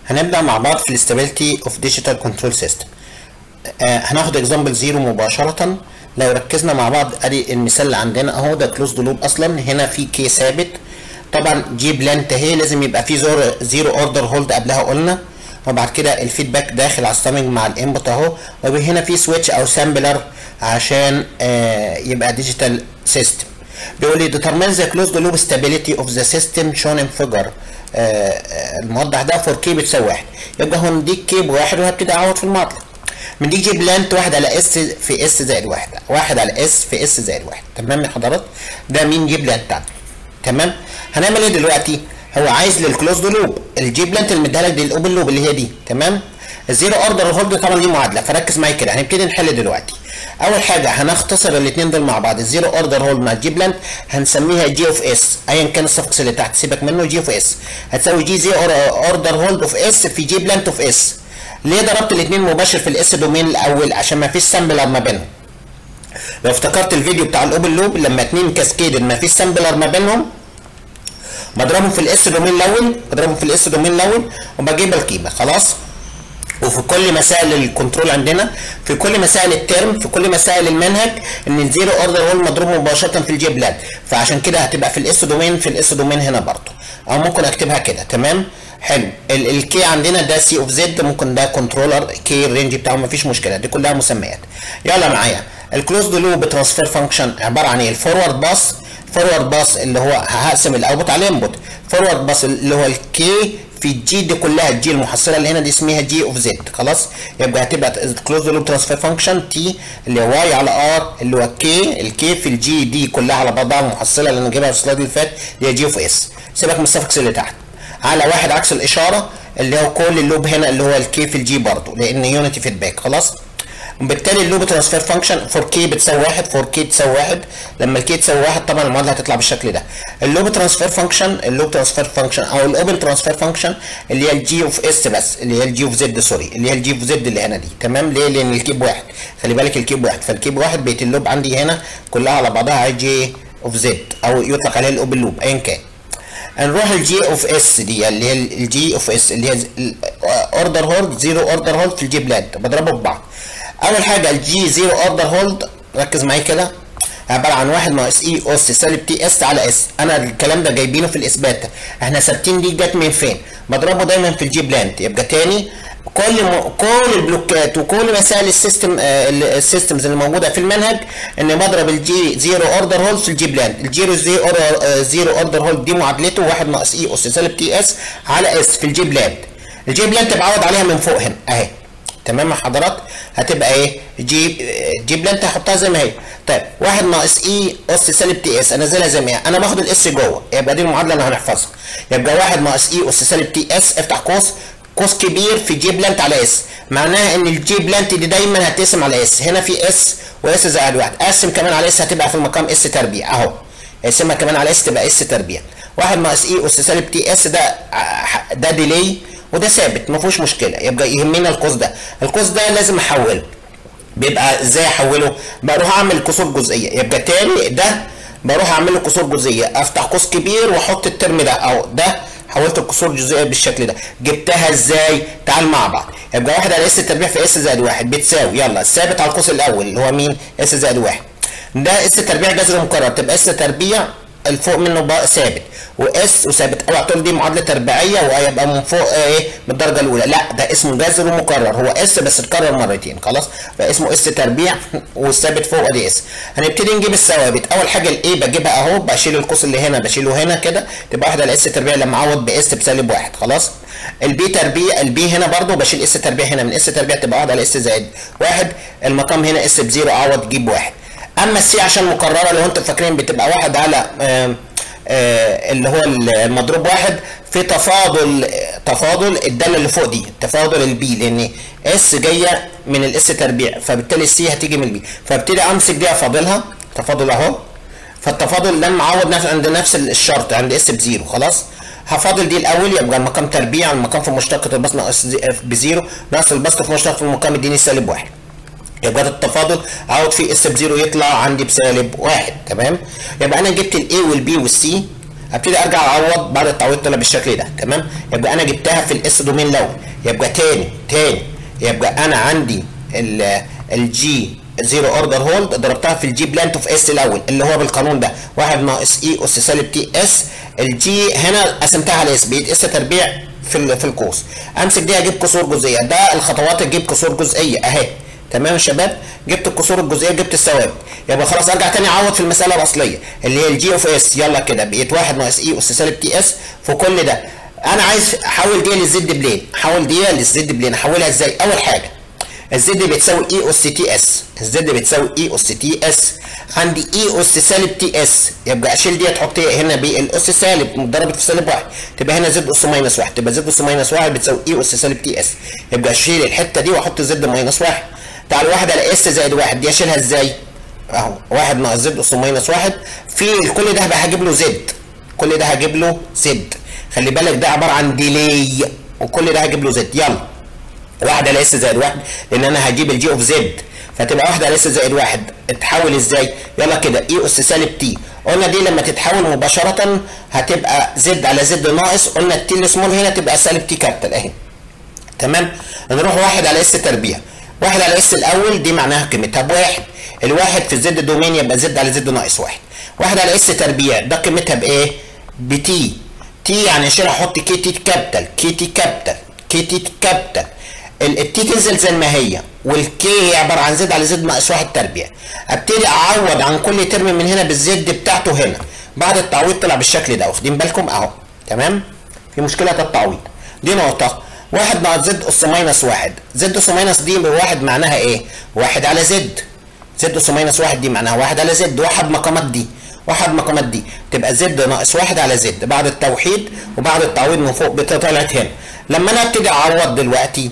هنبدا مع بعض في الاستابيليتي اوف ديجيتال كنترول سيستم هناخد اكزامبل زيرو مباشره لو ركزنا مع بعض ادي المثال اللي عندنا اهو ده كلوزد لوب اصلا هنا في كي ثابت طبعا جي بلانت اهي لازم يبقى في زيرو زيرو اوردر هولد قبلها قلنا وبعد كده الفيدباك داخل على الستامنج مع الانبوت اهو وهنا في سويتش او سامبلر عشان آه يبقى ديجيتال سيستم بيقول لي determine the closed loop stability of the system shown in figure آه الموضح ده فور كي بتساوي واحد يبقى هو نديك كي بواحد وهبتدي اعوض في المطلق مديك جي بلانت واحد على اس في اس زائد واحد واحد على اس في اس زائد واحد تمام يا حضرات ده مين جي بلانت بتاعنا تمام هنعمل ايه دلوقتي هو عايز للكلوزد لوب الجي بلانت اللي مديها لك دي الاوبن لوب اللي هي دي تمام الزيرو اوردر هولد طبعا دي معادله فركز معايا كده هنبتدي نحل دلوقتي اول حاجه هنختصر الاثنين دول مع بعض الزيرو اوردر هولد مع الجي بلانت هنسميها جي اوف اس ايا كان السفكس اللي تحت سيبك منه جي اوف اس هتساوي جي زي اوردر هولد اوف اس في جي بلانت اوف اس ليه ضربت الاثنين مباشر في الاس دومين الاول عشان ما فيش سامبلر ما بينهم لو افتكرت الفيديو بتاع الاوبن لوب لما اتنين كاسكيدد ما فيش سامبلر ما بينهم بضربهم في الاس دومين الاول بضربهم في الاس دومين الاول وبجيب القيمه خلاص وفي كل مسائل الكنترول عندنا في كل مسائل الترم في كل مسائل المنهج ان الزيرو اوردر هو مضروب مباشره في الجي بلاد فعشان كده هتبقى في الاس دومين في الاس دومين هنا برضه او ممكن اكتبها كده تمام حلو الكي عندنا ده سي اوف زد ممكن ده كنترولر كي الرينج بتاعه مفيش مشكله دي كلها مسميات يلا معايا الكلوزد لوب ترانسفير فانكشن عباره عن ايه الفورورد باس فورورد باس اللي هو هقسم الاوتبوت على الانبوت فورورد باس اللي هو الكي في الجي دي كلها الجي المحصله اللي هنا دي اسمها جي اوف زد خلاص يبقى هتبقى كلوز لوب ترانسفير فانكشن تي اللي هو واي على ار اللي هو كي الكي في الجي دي كلها على بعضها المحصله اللي انا جايبها في السلايد اللي فات اللي هي جي اوف اس سيبك من السفكس اللي تحت على واحد عكس الاشاره اللي هو كل اللوب هنا اللي هو الكي في الجي برضه لان يونتي فيدباك خلاص وبالتالي اللوب ترانسفير فانكشن فور كي بتساوي واحد فور كي تساوي واحد لما الكي تساوي واحد طبعا المعادله هتطلع بالشكل ده اللوب ترانسفير فانكشن اللوب ترانسفير فانكشن او الاوبن ترانسفير فانكشن اللي هي الجي اوف اس بس اللي هي الجي اوف زد سوري اللي هي الجي اوف زد اللي هنا دي تمام ليه لان الكيب واحد خلي بالك الكيب واحد فالكيب واحد بقت اللوب عندي هنا كلها على بعضها جي اوف زد او يطلق عليها الاوبن لوب ايا كان نروح الجي اوف اس دي اللي هي الجي اوف اس اللي هي اوردر هولد زيرو اوردر هولد في الجي بلاد بضربه ببعض اول حاجه الجي زيرو اوردر هولد ركز معايا كده عباره عن واحد ناقص اي اس سالب تي اس على اس انا الكلام ده جايبينه في الاثبات احنا ثابتين دي جت من فين بضربه دايما في الجي بلانت يبقى تاني كل م... كل البلوكات وكل مسائل السيستم آه السيستمز اللي موجوده في المنهج ان بضرب الجي زيرو اوردر هولد في الجي بلانت الجيرو زي أور... آه زيرو اوردر هولد دي معادلته واحد ناقص اي اس سالب تي اس على اس في الجي بلانت الجي بلانت بعوض عليها من فوق هنا اهي تمام يا حضرات هتبقى ايه جي جي بلانت هحطها زي ما هي طيب واحد ناقص اي اس سالب تي اس انزلها زي ما هي انا باخد الاس جوه يبقى دي المعادله اللي هنحفظها يبقى واحد ناقص اي اس سالب تي اس افتح قوس قوس كبير في جي بلانت على اس معناها ان الجي بلانت دي دايما هتقسم على اس هنا في اس واس زائد واحد اقسم كمان على اس هتبقى في المقام اس تربيع اهو اقسمها كمان على اس تبقى اس تربيع واحد ناقص اي اس سالب تي اس ده ده ديلي وده ثابت ما فيهوش مشكله يبقى يهمنا القوس ده القوس ده لازم احوله بيبقى ازاي احوله بروح اعمل كسور جزئيه يبقى تاني ده بروح اعمل له كسور جزئيه افتح قوس كبير واحط الترم ده اهو ده حولت الكسور الجزئيه بالشكل ده جبتها ازاي تعال مع بعض يبقى واحد على اس تربيع في اس زائد واحد بتساوي يلا الثابت على القوس الاول اللي هو مين اس زائد واحد ده اس تربيع جذر مكرر تبقى اس تربيع الفوق منه بقى ثابت واس وثابت اوعى تقول دي معادله تربيعيه وهيبقى من فوق ايه من الدرجه الاولى لا ده اسمه جذر مكرر هو اس بس اتكرر مرتين خلاص فاسمه اس تربيع والثابت فوق ادي اس هنبتدي نجيب الثوابت اول حاجه الايه بجيبها اهو بشيل القوس اللي هنا بشيله هنا كده تبقى واحده على اس تربيع لما اعوض باس بسالب واحد خلاص البي تربيع البي هنا برضو بشيل اس تربيع هنا من اس تربيع تبقى واحده على اس زائد واحد المقام هنا اس بزيرو اعوض جيب واحد اما السي عشان مكرره لو انتم فاكرين بتبقى واحد على آه آه اللي هو المضروب واحد في تفاضل تفاضل الداله اللي فوق دي تفاضل البي لان اس جايه من الاس تربيع فبالتالي السي هتيجي من البي فابتدي امسك دي افاضلها تفاضل اهو فالتفاضل لما اعوض نفس عند نفس الشرط عند اس بزيرو خلاص هفاضل دي الاول يبقى المقام تربيع المقام في مشتقه البسط ناقص بزيرو ناقص البسط في مشتقه المقام يديني سالب واحد يبقى ده التفاضل اعوض فيه اس بزيرو يطلع عندي بسالب واحد تمام يبقى انا جبت الاي والبي والسي هبتدي ارجع اعوض بعد التعويض طلع بالشكل ده تمام يبقى انا جبتها في الاس دومين الاول يبقى تاني تاني يبقى انا عندي الجي زيرو اوردر هولد ضربتها في الجي بلانت اوف اس الاول اللي هو بالقانون ده 1 ناقص اي اس سالب تي اس الجي هنا قسمتها على اس بيت اس تربيع في في القوس امسك دي اجيب كسور جزئيه ده الخطوات تجيب كسور جزئيه اهي تمام يا شباب جبت الكسور الجزئيه جبت الثوابت يبقى خلاص ارجع تاني اعوض في المساله الاصليه اللي هي الجي اوف اس يلا كده بقيت 1 ناقص اي اس سالب تي اس في كل ده انا عايز احول دي للزد بلين احول دي للزد بلين احولها ازاي اول حاجه الزد بتساوي اي اس تي اس الزد بتساوي اي اس تي اس عندي اي اس سالب تي اس يبقى اشيل دي تحط هنا بالاس سالب ضربت في سالب واحد تبقى هنا زد اس ماينس واحد تبقى زد اس ماينس واحد بتساوي اي اس سالب تي اس يبقى اشيل الحته دي واحط زد ماينس واحد تعال واحد على اس زائد واحد دي اشيلها ازاي؟ اهو واحد ناقص زد اس ماينس واحد في كل ده هبقى هجيب له زد كل ده هجيب له زد خلي بالك ده عباره عن ديلي وكل ده هجيب له زد يلا واحد على اس زائد واحد لان انا هجيب الجي اوف زد فتبقى واحد على اس زائد واحد اتحول ازاي؟ يلا كده اي اس سالب تي قلنا دي لما تتحول مباشرة هتبقى زد على زد ناقص قلنا التي السمول هنا تبقى سالب تي كابيتال اهي تمام نروح واحد على اس تربيع واحد على اس الاول دي معناها قيمتها بواحد الواحد في الزد دومين يبقى زد على زد ناقص واحد واحد على اس تربيع ده قيمتها بايه؟ بتي تي يعني اشيل احط كي تي كابيتال كي تي كابيتال كي تي كابيتال التي تنزل زي ما هي والكي هي عباره عن زد على زد ناقص واحد تربيع ابتدي اعوض عن كل ترم من هنا بالزد بتاعته هنا بعد التعويض طلع بالشكل ده واخدين بالكم اهو تمام في مشكله التعويض دي نقطه واحد ناقص زد اس ماينس واحد زد اس ماينس دي واحد معناها ايه واحد على زد زد اس ماينس واحد دي معناها واحد على زد واحد مقامات دي واحد مقامات دي تبقى زد ناقص واحد على زد بعد التوحيد وبعد التعويض من فوق طلعت هنا لما انا ابتدي اعوض دلوقتي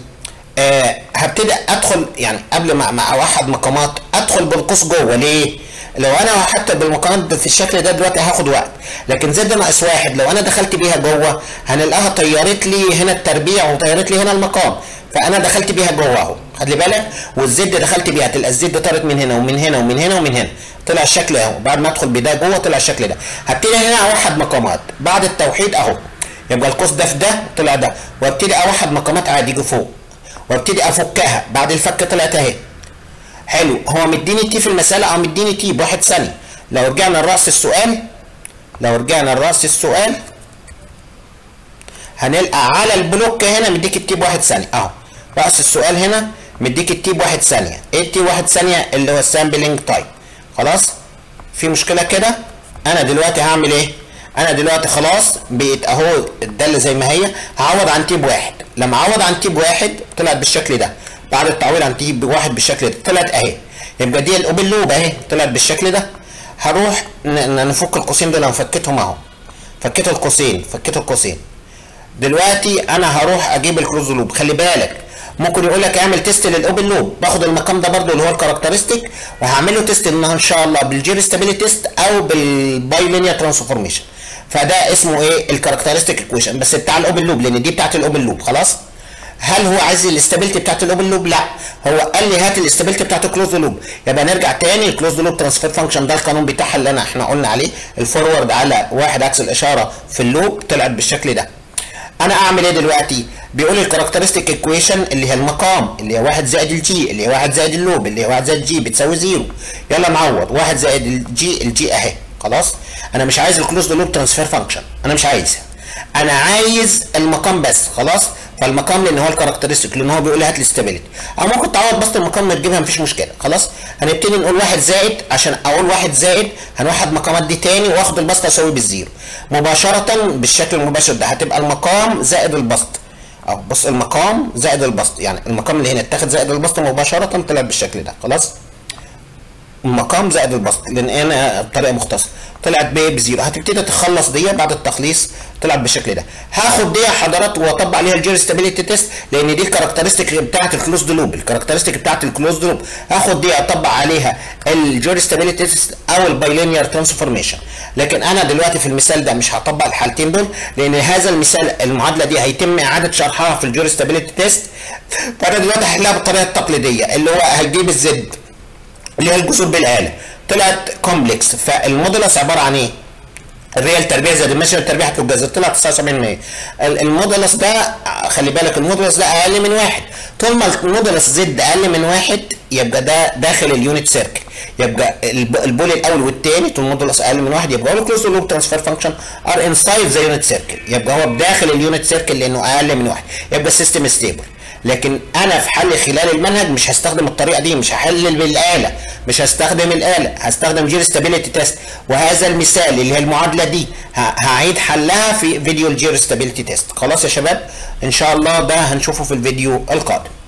آه هبتدي ادخل يعني قبل ما ما اوحد مقامات ادخل بالقوس جوه ليه؟ لو انا وحدت بالمقامات في الشكل ده دلوقتي هاخد وقت لكن زد ناقص واحد لو انا دخلت بيها جوه هنلاقيها طيرت لي هنا التربيع وطيرت لي هنا المقام فانا دخلت بيها جوه اهو خلي بالك والزد دخلت بيها تبقى الزد طارت من هنا ومن هنا ومن هنا ومن هنا طلع الشكل اهو بعد ما ادخل بده جوه طلع الشكل ده هبتدي هنا اوحد مقامات بعد التوحيد اهو يبقى القوس ده في ده طلع ده وابتدي اوحد مقامات عادي يجي فوق وابتدي افكها بعد الفك طلعت اهي حلو هو مديني تي في المساله او مديني تي بواحد ثانيه لو رجعنا لراس السؤال لو رجعنا لراس السؤال هنلقى على البلوك هنا مديك التي بواحد ثانيه اهو راس السؤال هنا مديك التي بواحد ثانيه ايه التي بواحد ثانيه اللي هو السامبلنج تايم خلاص في مشكله كده انا دلوقتي هعمل ايه انا دلوقتي خلاص بقيت اهو الداله زي ما هي هعوض عن تيب واحد لما اعوض عن تيب واحد طلعت بالشكل ده بعد التعويض عن تيب واحد بالشكل ده طلعت اهي يبقى دي الاوبن لوب اهي طلعت بالشكل ده هروح نفك القوسين دول انا فكيتهم اهو فكيت القوسين فكيت القوسين دلوقتي انا هروح اجيب الكلوز لوب خلي بالك ممكن يقول لك اعمل تيست للاوبن لوب باخد المقام ده برضو اللي هو الكاركترستيك وهعمل له تيست ان شاء الله بالجير ستابيليتي تيست او بالباي لينير ترانسفورميشن فده اسمه ايه الكاركترستيك ايكويشن بس بتاع الاوبن لوب لان دي بتاعت الاوبن لوب خلاص هل هو عايز الاستابيليتي بتاعت الاوبن لوب لا هو قال لي هات الاستابيليتي بتاعت الكلوز لوب يبقى نرجع تاني الكلوز لوب ترانسفير فانكشن ده القانون بتاعها اللي انا احنا قلنا عليه الفورورد على واحد عكس الاشاره في اللوب طلعت بالشكل ده انا اعمل ايه دلوقتي بيقول الكاركترستيك ايكويشن اللي هي المقام اللي هي 1 زائد الجي اللي هي 1 زائد اللوب اللي هي 1 زائد جي بتساوي زيرو يلا نعوض 1 زائد الجي الجي اهي خلاص انا مش عايز الكلوز لوب ترانسفير فانكشن انا مش عايزها انا عايز المقام بس خلاص فالمقام لان هو الكاركترستيك لان هو بيقول لي هات لي ستابيليتي او ممكن تعوض بس المقام ما تجيبها مفيش مشكله خلاص هنبتدي نقول واحد زائد عشان اقول واحد زائد هنوحد مقامات دي تاني واخد البسط اساوي بالزيرو مباشره بالشكل المباشر ده هتبقى المقام زائد البسط اهو بص المقام زائد البسط يعني المقام اللي هنا اتاخد زائد البسط مباشره طلع بالشكل ده خلاص المقام زائد البسط لان انا بطريقه مختصره طلعت ب بزيرو هتبتدي تخلص دي بعد التخليص طلعت بالشكل ده هاخد دي حضرات واطبق عليها الجير ستابيليتي تيست لان دي الكاركترستيك بتاعت الكلوزد لوب الكاركترستيك بتاعت الكلوزد لوب هاخد دي اطبق عليها الجير ستابيليتي تيست او البايلينير ترانسفورميشن لكن انا دلوقتي في المثال ده مش هطبق الحالتين دول لان هذا المثال المعادله دي هيتم اعاده شرحها في الجير ستابيليتي تيست فانا دلوقتي هحلها بالطريقه التقليديه اللي هو هجيب الزد اللي هي الجسور بالاله طلعت كومبلكس فالمودولس عباره عن ايه؟ الريال تربيع زائد الماشين تربيع هتتجذر طلع 79% ال- المودولس ده خلي بالك المودولس ده اقل من واحد طول ما المودولس زد اقل من واحد يبقى ده داخل اليونت سيركل يبقى الب- البول الاول والثاني طول المودولس اقل من واحد يبقى هو كلوز لوب ترانسفير فانكشن ار انسايد ذا يونت سيركل يبقى هو بداخل اليونت سيركل لانه اقل من واحد يبقى السيستم ستيبل لكن انا في حل خلال المنهج مش هستخدم الطريقه دي مش هحلل بالاله مش هستخدم الاله هستخدم جير ستابيليتي تيست وهذا المثال اللي هي المعادله دي ه- هعيد حلها في فيديو الجير ستابيليتي تيست خلاص يا شباب ان شاء الله ده هنشوفه في الفيديو القادم